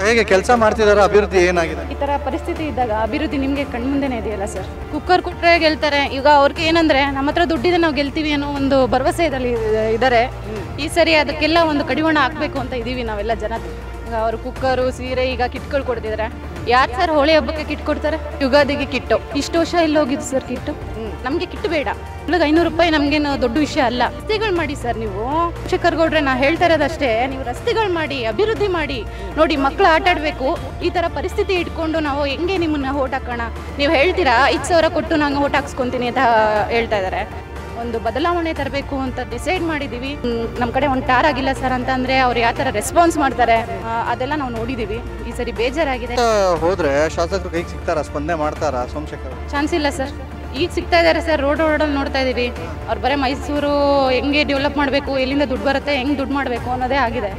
ಹೇಗೆ ಕೆಲಸ ಮಾಡ್ತಿದಾರ ಅಭಿವೃದ್ಧಿ ಏನಾಗಿದೆ ಈ ಥರ ಪರಿಸ್ಥಿತಿ ಇದ್ದಾಗ ಅಭಿವೃದ್ಧಿ ನಿಮಗೆ ಕಣ್ಮುಂದೆನೇ ಇದೆಯಲ್ಲ ಸರ್ ಕುಕ್ಕರ್ ಕೊಟ್ಟರೆ ಗೆಲ್ತಾರೆ ಈಗ ಅವ್ರಿಗೆ ಏನಂದ್ರೆ ನಮ್ಮ ಹತ್ರ ದುಡ್ಡಿದೆ ನಾವು ಗೆಲ್ತೀವಿ ಅನ್ನೋ ಒಂದು ಭರವಸೆ ಇದಲ್ಲಿ ಇದ್ದಾರೆ ಈ ಸರಿ ಅದಕ್ಕೆಲ್ಲ ಒಂದು ಕಡಿವಾಣ ಹಾಕಬೇಕು ಅಂತ ಇದೀವಿ ನಾವೆಲ್ಲ ಜನ ಈಗ ಅವರು ಕುಕ್ಕರು ಸೀರೆ ಈಗ ಕಿಟ್ಗಳು ಕೊಡ್ತಿದ್ದಾರೆ ಯಾರು ಸರ್ ಹೋಳಿ ಹಬ್ಬಕ್ಕೆ ಕಿಟ್ ಕೊಡ್ತಾರೆ ಯುಗಾದಿಗೆ ಕಿಟ್ಟು ಇಷ್ಟು ವರ್ಷ ಇಲ್ಲಿ ಹೋಗಿದ್ದು ಸರ್ ಕಿಟ್ಟು ನಮಗೆ ಕಿಟ್ಟು ಬೇಡ ಇವಾಗ ಐನೂರು ರೂಪಾಯಿ ನಮಗೇನು ದೊಡ್ಡ ವಿಷಯ ಅಲ್ಲ ರಸ್ತೆಗಳು ಮಾಡಿ ಸರ್ ನೀವು ಶಿಖರ್ ಗೌಡ್ರೆ ನಾ ಹೇಳ್ತಾ ಇರೋದಷ್ಟೇ ನೀವು ರಸ್ತೆಗಳು ಮಾಡಿ ಅಭಿವೃದ್ಧಿ ಮಾಡಿ ನೋಡಿ ಮಕ್ಕಳು ಆಟ ಆಡಬೇಕು ಈ ಥರ ಪರಿಸ್ಥಿತಿ ಇಟ್ಕೊಂಡು ನಾವು ಹೆಂಗೆ ನಿಮ್ಮನ್ನ ಓಟ್ ಹಾಕೋಣ ನೀವು ಹೇಳ್ತೀರಾ ಐದು ಸಾವಿರ ಕೊಟ್ಟು ನಾನು ಓಟ್ ಹಾಕ್ಸ್ಕೊತೀನಿ ಅಂತ ಹೇಳ್ತಾ ಇದ್ದಾರೆ ಒಂದು ಬದಲಾವಣೆ ತರಬೇಕು ಅಂತ ಡಿಸೈಡ್ ಮಾಡಿದ್ದೀವಿ ನಮ್ಮ ಕಡೆ ಒಂದು ಟಾರ್ ಆಗಿಲ್ಲ ಸರ್ ಅಂತ ಅಂದರೆ ಅವ್ರು ಯಾವ ಥರ ರೆಸ್ಪಾನ್ಸ್ ಮಾಡ್ತಾರೆ ಆ, ಅದೆಲ್ಲ ನಾವು ನೋಡಿದ್ದೀವಿ ಈ ಸರಿ ಬೇಜಾರಾಗಿದೆ ಅಂತ ಹೋದ್ರೆ ಶಾಸಕರು ಕೈಗೆ ಸಿಗ್ತಾರ ಸ್ಪಂದನೆ ಮಾಡ್ತಾರಾ ಸೋಮಶೇಖರ್ ಚಾನ್ಸ್ ಇಲ್ಲ ಸರ್ ಈಗ ಸಿಗ್ತಾ ಇದ್ದಾರೆ ಸರ್ ರೋಡ್ ರೋಡಲ್ಲಿ ನೋಡ್ತಾ ಇದ್ದೀವಿ ಅವ್ರು ಬರೀ ಮೈಸೂರು ಹೆಂಗೆ ಡೆವಲಪ್ ಮಾಡಬೇಕು ಎಲ್ಲಿಂದ ದುಡ್ಡು ಬರುತ್ತೆ ಹೆಂಗೆ ದುಡ್ಡು ಮಾಡಬೇಕು ಅನ್ನೋದೇ ಆಗಿದೆ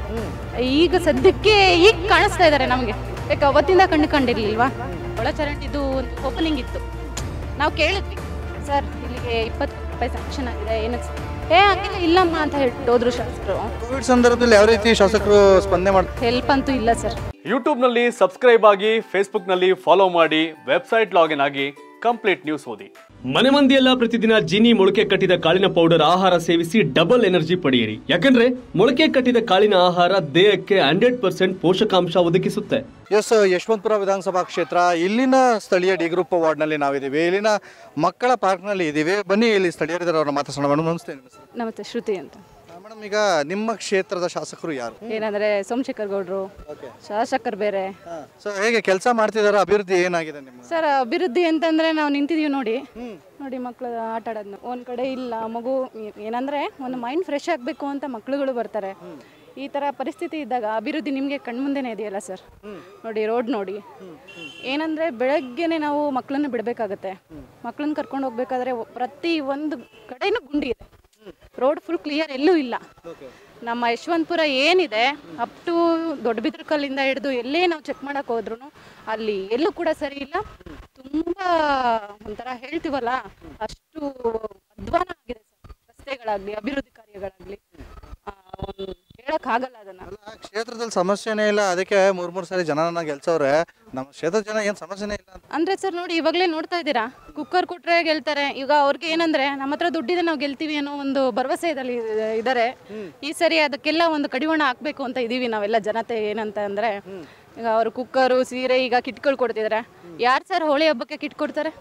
ಈಗ ಸದ್ಯಕ್ಕೆ ಈಗ ಕಾಣಿಸ್ತಾ ಇದ್ದಾರೆ ನಮಗೆ ಯಾಕೆ ಅವತ್ತಿಂದ ಕಂಡು ಕಂಡಿರ್ಲಿಲ್ವಾ ಒಳಚರಂಡಿದು ಒಂದು ಓಪನಿಂಗ್ ಇತ್ತು ನಾವು ಕೇಳಿದ್ವಿ ಸರ್ ಇಲ್ಲಿಗೆ ಇಪ್ಪತ್ತು ರೂಪಾಯಿ ಸ್ಯಾಂಕ್ಷನ್ ಆಗಿದೆ ಏನಕ್ಕೆ sir? ಏ ಹಂಗಿಲ್ಲ ಇಲ್ಲಮ್ಮ ಅಂತ ಹೇಳ್ಬಿಟ್ಟು ಹೋದ್ರು ಶಾಸಕರು ಕೋವಿಡ್ ಸಂದರ್ಭದಲ್ಲಿ ಯಾವ ರೀತಿ ಶಾಸಕರು ಸ್ಪಂದನೆ ಮಾಡ್ತಾರೆ ಹೆಲ್ಪ್ ಅಂತೂ ಇಲ್ಲ ಸರ್ ಯೂಟ್ಯೂಬ್ನಲ್ಲಿ ಸಬ್ಸ್ಕ್ರೈಬ್ ಆಗಿ ಫೇಸ್ಬುಕ್ನಲ್ಲಿ ಫಾಲೋ ಮಾಡಿ ವೆಬ್ಸೈಟ್ ಲಾಗಿನ್ ಆಗಿ ಕಂಪ್ಲೀಟ್ ನ್ಯೂಸ್ ಓದಿ ಮನೆ ಮಂದಿಯೆಲ್ಲ ಪ್ರತಿದಿನ ಜೀನಿ ಮೊಳಕೆ ಕಟ್ಟಿದ ಕಾಳಿನ ಪೌಡರ್ ಆಹಾರ ಸೇವಿಸಿ ಡಬಲ್ ಎನರ್ಜಿ ಪಡೆಯಿರಿ ಯಾಕಂದ್ರೆ ಮೊಳಕೆ ಕಟ್ಟಿದ ಕಾಳಿನ ಆಹಾರ ದೇಹಕ್ಕೆ ಹಂಡ್ರೆಡ್ ಪರ್ಸೆಂಟ್ ಪೋಷಕಾಂಶ ಒದಗಿಸುತ್ತೆ ಎಸ್ ಯಶವಂತಪುರ ವಿಧಾನಸಭಾ ಕ್ಷೇತ್ರ ಇಲ್ಲಿನ ಸ್ಥಳೀಯ ಡಿ ಗ್ರೂಪ್ ವಾರ್ಡ್ನಲ್ಲಿ ನಾವಿದ್ದೀವಿ ಇಲ್ಲಿನ ಮಕ್ಕಳ ಪಾರ್ಕ್ನಲ್ಲಿ ಇದ್ದೀವಿ ಬನ್ನಿ ಇಲ್ಲಿ ಸ್ಥಳೀಯರಿದ್ದಾರೆ ಅವ್ರನ್ನ ಮಾತಾಡ್ಸೋಣ ಮೇಡಮ್ ನಮಸ್ತೆ ನಿಮ್ಮ ಹೆಸರು? ನಮಸ್ತೆ ಶ್ರುತಿ ಅಂತ ಮೇಡಮ್ ಈಗ ನಿಮ್ಮ ಕ್ಷೇತ್ರದ ಶಾಸಕರು ಯಾರು ಏನಂದ್ರೆ ಸೋಮಶೇಖರ್ ಗೌಡ್ರು ಶಾಸಕರು ಬೇರೆ ಸೊ ಹೇಗೆ ಕೆಲಸ ಮಾಡ್ತಿದಾರ ಅಭಿವೃದ್ಧಿ ಏನಾಗಿದೆ ನಿಮ್ಮ ಸರ್ ಅಭಿವೃದ್ಧಿ ಅಂತಂದ್ರೆ ನಾವು ನಿಂತಿದೀವಿ ನೋಡಿ ನೋಡಿ ಮಕ್ಕಳು ಆಟ ಆಡೋದನ್ನ ಒಂದ್ ಕಡೆ ಇಲ್ಲ ಮಗು ಏ- ಏನಂದ್ರೆ ಒಂದು ಮೈಂಡ್ ಫ್ರೆಶ್ ಆಗಬೇಕು ಅಂತ ಮಕ್ಳುಗಳು ಬರ್ತಾರೆ ಈ ತರ ಪರಿಸ್ಥಿತಿ ಇದ್ದಾಗ ಅಭಿವೃದ್ಧಿ ನಿಮಗೆ ಕಣ್ಮುಂದೆನೇ ಇದೆಯಲ್ಲ ಸರ್ ನೋಡಿ ರೋಡ್ ನೋಡಿ ಏನಂದ್ರೆ ಬೆಳಗ್ಗೆನೆ ನಾವು ಮಕ್ಕಳನ್ನ ಬಿಡಬೇಕಾಗತ್ತೆ ಮಕ್ಕಳನ್ನ ಕರ್ಕೊಂಡು ಹೋಗ್ಬೇಕಾದ್ರೆ ಒ- ಪ್ರತಿ ಒಂದು ಕಡೆನೂ ಗುಂಡಿ ಇದೆ ರೋಡ್ ಫುಲ್ ಕ್ಲಿಯರ್ ಎಲ್ಲೂ ಇಲ್ಲ ನಮ್ಮ ಯಶವಂತಪುರ ಏನಿದೆ ಅಪ್ ಟು ದೊಡ್ಡಬಿದ್ರಕಲ್ಲಿಂದ ಹಿಡಿದು ಎಲ್ಲೇ ನಾವು ಚೆಕ್ ಮಾಡಕ್ ಹೋದ್ರು ಅಲ್ಲಿ ಎಲ್ಲೂ ಕೂಡ ಸರಿ ಇಲ್ಲ ತುಂಬಾ ಒಂಥರ ಹೇಳ್ತೀವಲ್ಲ ಅಷ್ಟು ಅಧ್ವಾನ ಆಗಿದೆ ಸರ್ ರಸ್ತೆಗಳಾಗ್ಲಿ ಅಭಿವೃದ್ಧಿ ಕಾರ್ಯಗಳಾಗ್ಲಿ ಆ, ಒಂದ್ ಹೇಳಕ್ ಆಗಲ್ಲ ಅದನ್ನ ಅಲ್ಲ, ಕ್ಷೇತ್ರದಲ್ಲಿ ಸಮಸ್ಯೆನೇ ಇಲ್ಲ ಅದಕ್ಕೆ ಮೂರ್ ಮೂರ್ ಸಾರಿ ಜನನ ಗೆಲ್ಸವ್ರೆ ನಮ್ಮ ಕ್ಷೇತ್ರದ ಜನ ಏನ್ ಸಮಸ್ಯೆನೇ ಇಲ್ಲ ಅಂತ ಅಂದ್ರೆ ಸರ್ ನೋಡಿ ಇವಾಗಲೇ ನೋಡ್ತಾ ಇದ್ದೀರಾ ಕುಕ್ಕರ್ ಕೊಟ್ರೆ ಗೆಲ್ತಾರೆ ಈಗ ಅವ್ರಿಗೆ ಏನಂದ್ರೆ ನಮ್ಮ ಹತ್ರ ದುಡ್ಡಿದೆ ನಾವು ಗೆಲ್ತೀವಿ ಅನ್ನೋ ಒಂದು ಭರವಸೆ ಇದಲ್ಲಿ ಇದ್ದಾರೆ ಈ ಸರಿ ಅದಕ್ಕೆಲ್ಲ ಒಂದು ಕಡಿವಾಣ ಹಾಕ್ಬೇಕು ಅಂತ ಇದೀವಿ ನಾವೆಲ್ಲ ಜನತೆ ಏನಂತ ಅಂದ್ರೆ ಈಗ ಅವರು ಕುಕ್ಕರು ಸೀರೆ ಈಗ ಕಿಟ್ಗಳು ಕೊಡ್ತಿದ್ದಾರೆ ಯಾರು ಸರ್ ಹೋಳಿ ಹಬ್ಬಕ್ಕೆ ಕಿಟ್ ಕೊಡ್ತಾರೆ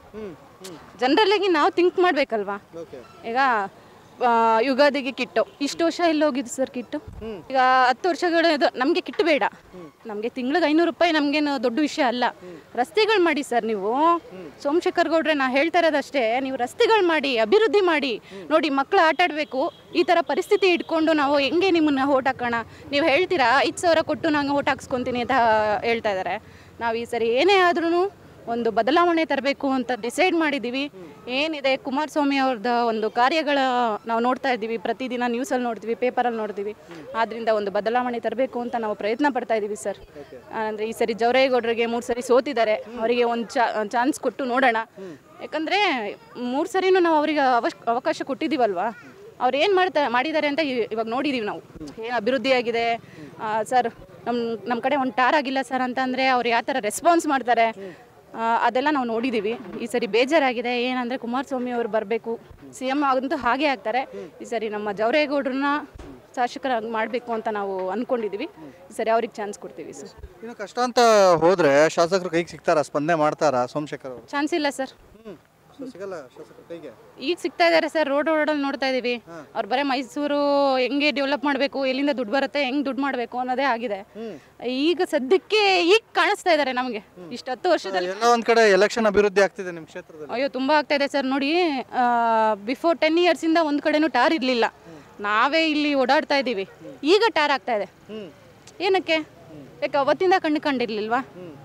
ಜನರಲ್ಲಾಗಿ ನಾವು ಥಿಂಕ್ ಮಾಡ್ಬೇಕಲ್ವಾ ಈಗ ಆ, ಯುಗಾದಿಗೆ ಕಿಟ್ಟು ಇಷ್ಟು ವರ್ಷ ಇಲ್ಲಿ ಹೋಗಿದ್ದು ಸರ್ ಕಿಟ್ಟು ಈಗ ಹತ್ತು ವರ್ಷಗಳು ಇದು ನಮಗೆ ಕಿಟ್ಟು ಬೇಡ ನಮಗೆ ತಿಂಗಳಿಗೆ ಐನೂರು ರೂಪಾಯಿ ನಮಗೇನು ದೊಡ್ಡ ವಿಷಯ ಅಲ್ಲ ರಸ್ತೆಗಳು ಮಾಡಿ ಸರ್ ನೀವು ಸೋಮಶೇಖರ್ ಗೌಡ್ರೆ ನಾ ಹೇಳ್ತಾ ಇರೋದಷ್ಟೇ ನೀವು ರಸ್ತೆಗಳು ಮಾಡಿ ಅಭಿವೃದ್ಧಿ ಮಾಡಿ ನೋಡಿ ಮಕ್ಕಳು ಆಟ ಆಡಬೇಕು ಈ ಥರ ಪರಿಸ್ಥಿತಿ ಇಟ್ಕೊಂಡು ನಾವು ಹೆಂಗೆ ನಿಮ್ಮನ್ನ ಓಟ್ ಹಾಕೋಣ ನೀವು ಹೇಳ್ತೀರಾ ಐದು ಸಾವಿರ ಕೊಟ್ಟು ನಾನು ಓಟ್ ಹಾಕ್ಸ್ಕೊತೀನಿ ಅಂತ ಹೇಳ್ತಾ ಇದ್ದಾರೆ ನಾವು ಈ ಸರಿ ಏನೇ ಆದ್ರೂ ಒಂದು ಬದಲಾವಣೆ ತರಬೇಕು ಅಂತ ಡಿಸೈಡ್ ಮಾಡಿದ್ದೀವಿ ಏನಿದೆ ಕುಮಾರಸ್ವಾಮಿ ಅವ್ರದ್ದು ಒಂದು ಕಾರ್ಯಗಳ ನಾವು ನೋಡ್ತಾ ಇದ್ದೀವಿ ಪ್ರತಿದಿನ ನ್ಯೂಸಲ್ಲಿ ನೋಡ್ತೀವಿ ಪೇಪರಲ್ಲಿ ನೋಡ್ತೀವಿ ಆದ್ದರಿಂದ ಒಂದು ಬದಲಾವಣೆ ತರಬೇಕು ಅಂತ ನಾವು ಪ್ರಯತ್ನ ಪಡ್ತಾ ಇದ್ದೀವಿ ಸರ್ ಅಂದರೆ ಈ ಸರಿ ಜವರೇಗೌಡರಿಗೆ ಮೂರು ಸರಿ ಸೋತಿದ್ದಾರೆ ಅವರಿಗೆ ಒಂದು ಚಾನ್ಸ್ ಕೊಟ್ಟು ನೋಡೋಣ ಯಾಕಂದರೆ ಮೂರು ಸರಿನೂ ನಾವು ಅವರಿಗೆ ಅವಶ್ ಅವಕಾಶ ಕೊಟ್ಟಿದ್ದೀವಲ್ವಾ ಅವ್ರು ಏನು ಮಾಡ್ತಾ ಮಾಡಿದ್ದಾರೆ ಅಂತ ಇ- ಇವಾಗ ನೋಡಿದ್ದೀವಿ ನಾವು ಏನು ಅಭಿವೃದ್ಧಿ ಆಗಿದೆ ಸರ್ ನಮ್ಮ ನಮ್ಮ ಕಡೆ ಒಂದು ಟಾರ್ ಆಗಿಲ್ಲ ಸರ್ ಅಂತ ಅಂದರೆ ಅವ್ರು ಯಾವ ಥರ ರೆಸ್ಪಾನ್ಸ್ ಮಾಡ್ತಾರೆ ಆ, ಅದೆಲ್ಲ ನಾವು ನೋಡಿದ್ದೀವಿ ಈ ಸರಿ ಬೇಜಾರಾಗಿದೆ ಏನಂದರೆ ಕುಮಾರಸ್ವಾಮಿ ಅವರು ಬರಬೇಕು ಸಿ ಎಮ್ ಅಂತೂ ಹಾಗೆ ಆಗ್ತಾರೆ ಈ ಸರಿ ನಮ್ಮ ಜವರೇಗೌಡ್ರನ್ನ ಶಾಸಕರಾಗಿ ಮಾಡಬೇಕು ಅಂತ ನಾವು ಅಂದ್ಕೊಂಡಿದ್ದೀವಿ ಈ ಸರಿ ಅವ್ರಿಗೆ ಚಾನ್ಸ್ ಕೊಡ್ತೀವಿ ಸರ್ ಇನ್ನು ಕಷ್ಟ ಅಂತ ಹೋದ್ರೆ ಶಾಸಕರು ಕೈಗೆ ಸಿಗ್ತಾರ ಸ್ಪಂದನೆ ಮಾಡ್ತಾರಾ ಸೋಮಶೇಖರ್ ಅವರು ಚಾನ್ಸ್ ಇಲ್ಲ ಸರ್ ಸೊ ಸಿಗಲ್ಲ ಶಾಸಕರ ಕೈಗೆ ಈಗ ಸಿಗ್ತಾ ಇದ್ದಾರೆ ಸರ್ ರೋಡ್ ರೋಡಲ್ಲಿ ನೋಡ್ತಾ ಇದ್ದೀವಿ ಅವ್ರು ಬರೀ ಮೈಸೂರು ಹೆಂಗೆ ಡೆವಲಪ್ ಮಾಡಬೇಕು ಎಲ್ಲಿಂದ ದುಡ್ಡು ಬರುತ್ತೆ ಹೆಂಗೆ ದುಡ್ಡು ಮಾಡಬೇಕು ಅನ್ನೋದೇ ಆಗಿದೆ ಈಗ ಸದ್ಯಕ್ಕೆ ಈಗ ಕಾಣಿಸ್ತಾ ಇದ್ದಾರೆ ನಮಗೆ ಇಷ್ಟು ಹತ್ತು ವರ್ಷದಲ್ಲಿ ಎಲ್ಲ ಒಂದ್ ಕಡೆ ಎಲೆಕ್ಷನ್ ಅಭಿವೃದ್ಧಿ ಆಗ್ತಿದೆ ನಿಮ್ ಕ್ಷೇತ್ರದಲ್ಲಿ ಅಯ್ಯೋ ತುಂಬ ಆಗ್ತಾ ಇದೆ ಸರ್ ನೋಡಿ ಬಿಫೋರ್ ಟೆನ್ ಇಯರ್ಸಿಂದ ಒಂದು ಕಡೆನೂ ಟಾರ್ ಇರಲಿಲ್ಲ ನಾವೇ ಇಲ್ಲಿ ಓಡಾಡ್ತಾ ಇದ್ದೀವಿ ಈಗ ಟಾರ್ ಆಗ್ತಾ ಇದೆ ಏನಕ್ಕೆ ಯಾಕೆ ಅವತ್ತಿಂದ ಕಂಡು ಕಂಡಿರ್ಲಿಲ್ವಾ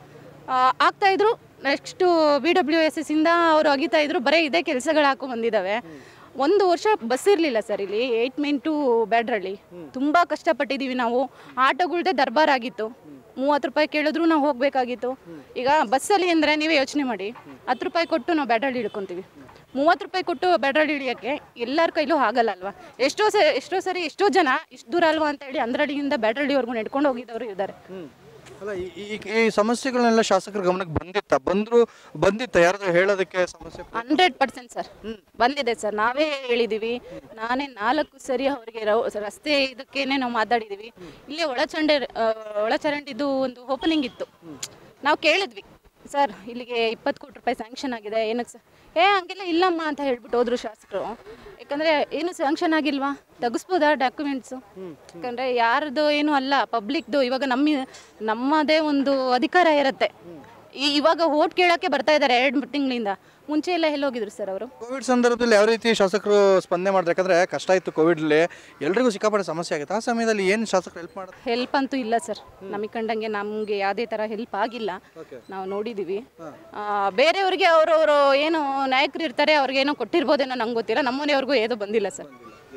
ಆ, ಆಗ್ತಾ ಇದ್ರು next B W S S ಇಂದ ಅವರು ಅಗಿತಾ ಇದ್ರು ಬರೀ ಇದೇ ಕೆಲಸಗಳು ಹಾಕೊ ಬಂದಿದ್ದಾವೆ ಒಂದು ವರ್ಷ ಬಸ್ ಇರಲಿಲ್ಲ ಸರ್ ಇಲ್ಲಿ ಏಯ್ಟ್ ಮೇನ್ ಟು ಬ್ಯಾಡ್ರಳ್ಳಿ ತುಂಬ ಕಷ್ಟಪಟ್ಟಿದ್ದೀವಿ ನಾವು ಆಟೋಗಳ್ದೆ ದರ್ಬಾರ್ ಆಗಿತ್ತು ಮೂವತ್ತು ರೂಪಾಯಿ ಕೇಳಿದ್ರು ನಾವು ಹೋಗಬೇಕಾಗಿತ್ತು ಈಗ ಬಸ್ಸಲ್ಲಿ ಅಂದರೆ ನೀವೇ ಯೋಚನೆ ಮಾಡಿ ಹತ್ತು ರೂಪಾಯಿ ಕೊಟ್ಟು ನಾವು ಬ್ಯಾಡ್ರಳ್ಳಿ ಇಳ್ಕೊತೀವಿ ಮೂವತ್ತು ರೂಪಾಯಿ ಕೊಟ್ಟು ಬ್ಯಾಡ್ರಳ್ಳಿ ಇಳಿಯೋಕ್ಕೆ ಎಲ್ಲರ ಕೈಲೂ ಆಗಲ್ಲ ಅಲ್ವಾ ಎಷ್ಟೋ ಸ ಎಷ್ಟೋ ಸರಿ ಎಷ್ಟೋ ಜನ ಇಷ್ಟು ದೂರ ಅಲ್ವಾ ಅಂತ ಹೇಳಿ ಅಂದ್ರಳ್ಳಿಯಿಂದ ಬ್ಯಾಡ್ರಳ್ಳಿವರೆಗೂ ನಡ್ಕೊಂಡು ಹೋಗಿದ್ದವರು ಇದ್ದಾರೆ ಅಲ್ಲ ಈ- ಈ ಈ ಸಮಸ್ಯೆಗಳನ್ನೆಲ್ಲ ಶಾಸಕರ ಗಮನಕ್ಕೆ ಬಂದಿತ್ತ ಬಂದ್ರು ಬಂದಿತ್ತ ಯಾರಾದ್ರೂ ಹೇಳೋದಕ್ಕೆ ಸಮಸ್ಯೆ ಹಂಡ್ರೆಡ್ ಪರ್ಸೆಂಟ್ ಸರ್ ಬಂದಿದೆ ಸರ್ ನಾವೇ ಹೇಳಿದೀವಿ ನಾನೇ ನಾಲ್ಕು ಸರಿ ಅವರಿಗೆ ರಸ್ತೆ ಇದಕ್ಕೇನೆ ನಾವು ಮಾತಾಡಿದೀವಿ ಇಲ್ಲೇ ಒಳಚಂಡೆ ಆ, ಒಳಚರಂಡಿದು ಒಂದು ಓಪನಿಂಗ್ ಇತ್ತು ನಾವು ಕೇಳಿದ್ವಿ ಸರ್ ಇಲ್ಲಿಗೆ ಇಪ್ಪತ್ತು ಕೋಟಿ ರೂಪಾಯಿ ಸ್ಯಾಂಕ್ಷನ್ ಆಗಿದೆ ಏನಕ್ಕೆ ಸರ್ ಏ ಹಂಗೆಲ್ಲ ಇಲ್ಲಮ್ಮ ಅಂತ ಹೇಳ್ಬಿಟ್ಟು ಹೋದ್ರು ಶಾಸಕರು ಯಾಕಂದ್ರೆ ಏನು ಸ್ಯಾಂಕ್ಷನ್ ಆಗಿಲ್ವಾ ತೆಗಿಸ್ಬೋದಾ ಡಾಕ್ಯುಮೆಂಟ್ಸು ಯಾಕಂದ್ರೆ ಯಾರ್ದು ಏನು ಅಲ್ಲ ಪಬ್ಲಿಕ್ದು ಇವಾಗ ನಮ್ಮ ನಮ್ಮದೇ ಒಂದು ಅಧಿಕಾರ ಇರುತ್ತೆ ಈ ಇವಾಗ ಓಟ್ ಕೇಳಕ್ಕೆ ಬರ್ತಾ ಇದ್ದಾರೆ ಎರಡು ತಿಂಗಳಿಂದ ಮುಂಚೆ ಎಲ್ಲ ಎಲ್ಲಿ ಹೋಗಿದ್ರು ಸರ್ ಅವರು ಕೋವಿಡ್ ಸಂದರ್ಭದಲ್ಲಿ ಯಾವ ರೀತಿ ಶಾಸಕರು ಸ್ಪಂದನೆ ಮಾಡಿದ್ರು ಯಾಕಂದ್ರೆ ಕಷ್ಟ ಇತ್ತು ಕೋವಿಡ್ಲಿ ಎಲ್ರಿಗೂ ಸಿಕ್ಕಾಪಟ್ಟೆ ಸಮಸ್ಯೆ ಆಗಿತ್ತು ಆ ಸಮಯದಲ್ಲಿ ಏನು ಶಾಸಕರು ಹೆಲ್ಪ್ ಮಾಡೋದು ಹೆಲ್ಪ್ ಅಂತೂ ಇಲ್ಲ ಸರ್ ನಮಗೆ ಕಂಡಂಗೆ ನಮಗೆ ಯಾವುದೇ ಥರ ಹೆಲ್ಪ್ ಆಗಿಲ್ಲ ನಾವು ನೋಡಿದ್ದೀವಿ ಆ, ಬೇರೆಯವ್ರಿಗೆ ಅವರವರು ಏನು ನಾಯಕರು ಇರ್ತಾರೆ ಅವ್ರಿಗೇನೋ ಕೊಟ್ಟಿರ್ಬೋದೇನೋ ನಂಗೆ ಗೊತ್ತಿಲ್ಲ ನಮ್ಮನೆಯವ್ರಿಗೂ ಏನೂ ಬಂದಿಲ್ಲ ಸರ್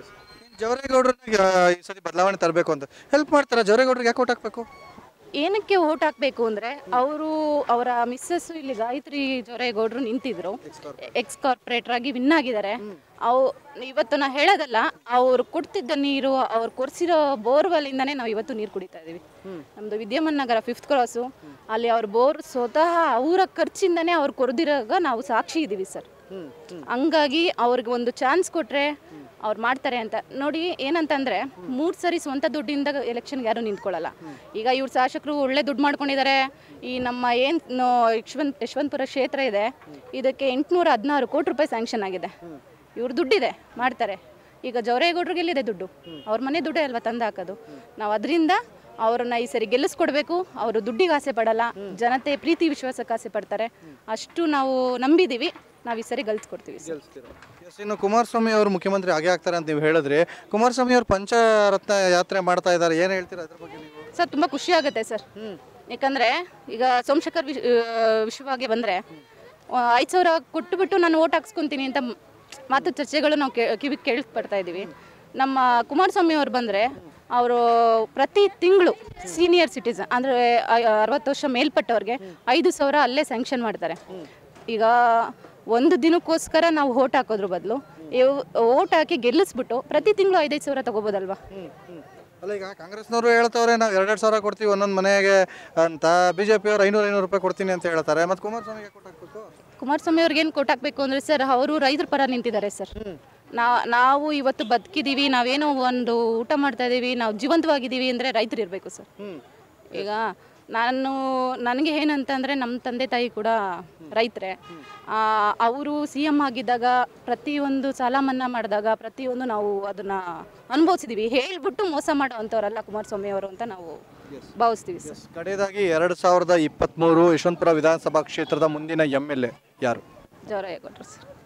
ಜವರೇಗೌಡರಿಗೆ ಈ ಸತಿ ಬದಲಾವಣೆ ತರಬೇಕು ಅಂತ ಹೆಲ್ಪ್ ಮಾಡ್ತಾರೆ ಜವರೇಗೌಡರಿಗೆ ಯಾಕೆ ಓಟ್ ಹಾಕ್ಬೇಕು ಏನಕ್ಕೆ ಓಟ್ ಹಾಕಬೇಕು ಅಂದರೆ ಅವರು ಅವರ ಮಿಸ್ಸಸ್ಸು ಇಲ್ಲಿ ಗಾಯತ್ರಿ ಜೊರೇಗೌಡರು ನಿಂತಿದ್ರು ಎಕ್ಸ್ ಕಾರ್ಪೊರೇಟರ್ ಆಗಿ ವಿನ್ ಆಗಿದ್ದಾರೆ ಅವು ಇವತ್ತು ನಾ ಹೇಳೋದಲ್ಲ ಅವ್ರು ಕೊಡ್ತಿದ್ದ ನೀರು ಅವ್ರು ಕೊರ್ಸಿರೋ ಬೋರ್ವೆಲ್ಲಿಂದನೇ ನಾವು ಇವತ್ತು ನೀರು ಕುಡಿತಾ ಇದೀವಿ ನಮ್ಮದು ವಿದ್ಯಮನ್ ನಗರ ಫಿಫ್ತ್ ಕ್ರಾಸು ಅಲ್ಲಿ ಅವ್ರ ಬೋರ್ ಸ್ವತಃ ಅವರ ಖರ್ಚಿಂದನೇ ಅವ್ರು ಕೊರ್ದಿರಾಗ ನಾವು ಸಾಕ್ಷಿ ಇದ್ದೀವಿ ಸರ್ ಹಂಗಾಗಿ ಅವ್ರಿಗೆ ಒಂದು ಚಾನ್ಸ್ ಕೊಟ್ಟರೆ ಅವ್ರು ಮಾಡ್ತಾರೆ ಅಂತ ನೋಡಿ ಏನಂತಂದ್ರೆ ಮೂರು ಸರಿ ಸ್ವಂತ ದುಡ್ಡಿಂದ ಎಲೆಕ್ಷನ್ಗೆ ಯಾರು ನಿಂತ್ಕೊಳ್ಳಲ್ಲ ಈಗ ಇವ್ರ ಶಾಸಕರು ಒಳ್ಳೆ ದುಡ್ಡು ಮಾಡ್ಕೊಂಡಿದ್ದಾರೆ ಈ ನಮ್ಮ ಏನು ಯಶವಂತ್ ಯಶವಂತಪುರ ಕ್ಷೇತ್ರ ಇದೆ ಇದಕ್ಕೆ ಎಂಟುನೂರ ಹದಿನಾರು ಕೋಟಿ ರೂಪಾಯಿ ಸ್ಯಾಂಕ್ಷನ್ ಆಗಿದೆ ಇವ್ರ ದುಡ್ಡಿದೆ ಮಾಡ್ತಾರೆ ಈಗ ಜವರೇಗೌಡ್ರಿಗೆ ಎಲ್ಲಿದೆ ದುಡ್ಡು ಅವ್ರ ಮನೆ ದುಡ್ಡೇ ಅಲ್ವಾ ತಂದು ಹಾಕೋದು ನಾವು ಅದರಿಂದ ಅವ್ರನ್ನ ಈ ಸರಿ ಗೆಲ್ಲಿಸ್ಕೊಡ್ಬೇಕು ಅವರು ದುಡ್ಡಿಗೆ ಆಸೆ ಪಡಲ್ಲ ಜನತೆ ಪ್ರೀತಿ ವಿಶ್ವಾಸಕ್ಕೆ ಆಸೆ ಪಡ್ತಾರೆ ಅಷ್ಟು ನಾವು ನಂಬಿದ್ದೀವಿ ನಾವು ಈ ಸರಿ ಗೆಲ್ಸ್ಕೊಡ್ತೀವಿ ಸರ್ ಎಸ್ ಇನ್ನು ಕುಮಾರಸ್ವಾಮಿ ಅವರು ಮುಖ್ಯಮಂತ್ರಿ ಆಗೇ ಆಗ್ತಾರೆ ಅಂತ ನೀವು ಹೇಳಿದ್ರಿ ಕುಮಾರಸ್ವಾಮಿ ಅವರು ಪಂಚರತ್ನ ಯಾತ್ರೆ ಮಾಡ್ತಾ ಇದ್ದಾರೆ ಏನು ಹೇಳ್ತೀರಾ ಅದ್ರ ಬಗ್ಗೆ ನೀವು ಸರ್ ತುಂಬ ಖುಷಿ ಆಗುತ್ತೆ ಸರ್ ಯಾಕಂದರೆ ಈಗ ಸೋಮಶೇಖರ್ ವಿಶ್ ಆ, ವಿಷಯವಾಗಿ ಬಂದರೆ ಐದು ಸಾವಿರ ಕೊಟ್ಟುಬಿಟ್ಟು ನಾನು ಓಟ್ ಹಾಕ್ಸ್ಕೊತೀನಿ ಅಂತ ಮ್- ಮಾತು ಚರ್ಚೆಗಳು ನಾವು ಕೇ ಕಿವಿಗೆ ಕೇಳಿಸ್ಪಡ್ತಾ ಇದ್ದೀವಿ ನಮ್ಮ ಕುಮಾರಸ್ವಾಮಿ ಅವ್ರು ಬಂದರೆ ಅವರು ಪ್ರತಿ ತಿಂಗಳು ಸೀನಿಯರ್ ಸಿಟಿಸನ್ ಅಂದರೆ ಅರವತ್ತು ವರ್ಷ ಮೇಲ್ಪಟ್ಟವ್ರಿಗೆ ಐದು ಸಾವಿರ ಅಲ್ಲೇ ಸ್ಯಾಂಕ್ಷನ್ ಮಾಡ್ತಾರೆ ಈಗ ಒಂದು ದಿನಕ್ಕೋಸ್ಕರ ನಾವು ಓಟ್ ಹಾಕೋದ್ರ ಬದಲು ಓಟ್ ಹಾಕಿ ಗೆಲ್ಲಿಸ್ಬಿಟ್ಟು ಪ್ರತಿ ತಿಂಗಳು ಐದೈದು ಸಾವಿರ ತಗೋಬೋದಲ್ವಾ ಅಲ್ಲ ಈಗ ಕಾಂಗ್ರೆಸ್ನವರು ಹೇಳ್ತವ್ರೆ ನಾವು ಎರಡೆರಡು ಸಾವಿರ ಕೊಡ್ತೀವಿ ಒಂದೊಂದು ಮನೆಗೆ ಅಂತ ಬಿ ಜೆ ಪಿಯವರು ಐನೂರು ಐನೂರು ರೂಪಾಯಿ ಕೊಡ್ತೀನಿ ಅಂತ ಹೇಳ್ತಾರೆ ಮತ್ತು ಕುಮಾರಸ್ವಾಮಿಗೆ ಕೊಟ್ಟು ಹಾಕ್ಬೇಕು ಕುಮಾರಸ್ವಾಮಿ ಅವ್ರಿಗೆ ಏನು ಕೊಟ್ಟು ಹಾಕ್ಬೇಕು ಅಂದರೆ ಸರ್ ಅವರು ರೈತರ ಪರ ನಿಂತಿದ್ದಾರೆ ಸರ್ ನಾ ನಾವು ಇವತ್ತು ಬದುಕಿದ್ದೀವಿ ನಾವೇನೋ ಒಂದು ಊಟ ಮಾಡ್ತಾ ಇದ್ದೀವಿ ನಾವು ಜೀವಂತವಾಗಿದ್ದೀವಿ ಅಂದರೆ ರೈತರು ಇರಬೇಕು ಸರ್ ಈಗ ನಾನು ನನಗೆ ಏನಂತಂದರೆ ನಮ್ಮ ತಂದೆ ತಾಯಿ ಕೂಡ ರೈತರೇ ಅವರು ಸಿ ಎಮ್ ಆಗಿದ್ದಾಗ ಪ್ರತಿಯೊಂದು ಸಾಲ ಮನ್ನಾ ಮಾಡಿದಾಗ ಪ್ರತಿಯೊಂದು ನಾವು ಅದನ್ನು ಅನುಭವಿಸಿದ್ದೀವಿ ಹೇಳ್ಬಿಟ್ಟು ಮೋಸ ಮಾಡೋ ಅಂಥವ್ರಲ್ಲ ಕುಮಾರಸ್ವಾಮಿ ಅವರು ಅಂತ ನಾವು ಭಾವಿಸ್ತೀವಿ ಸರ್ ಕಡೆಯದಾಗಿ ಎರಡು ಸಾವಿರದ ಇಪ್ಪತ್ತ್ಮೂರು ಯಶವಂತಪುರ ವಿಧಾನಸಭಾ ಕ್ಷೇತ್ರದ ಮುಂದಿನ ಎಮ್ ಎಲ್ ಎ ಯಾರು ಜವರಾಯಗೌಡರು ಸರ್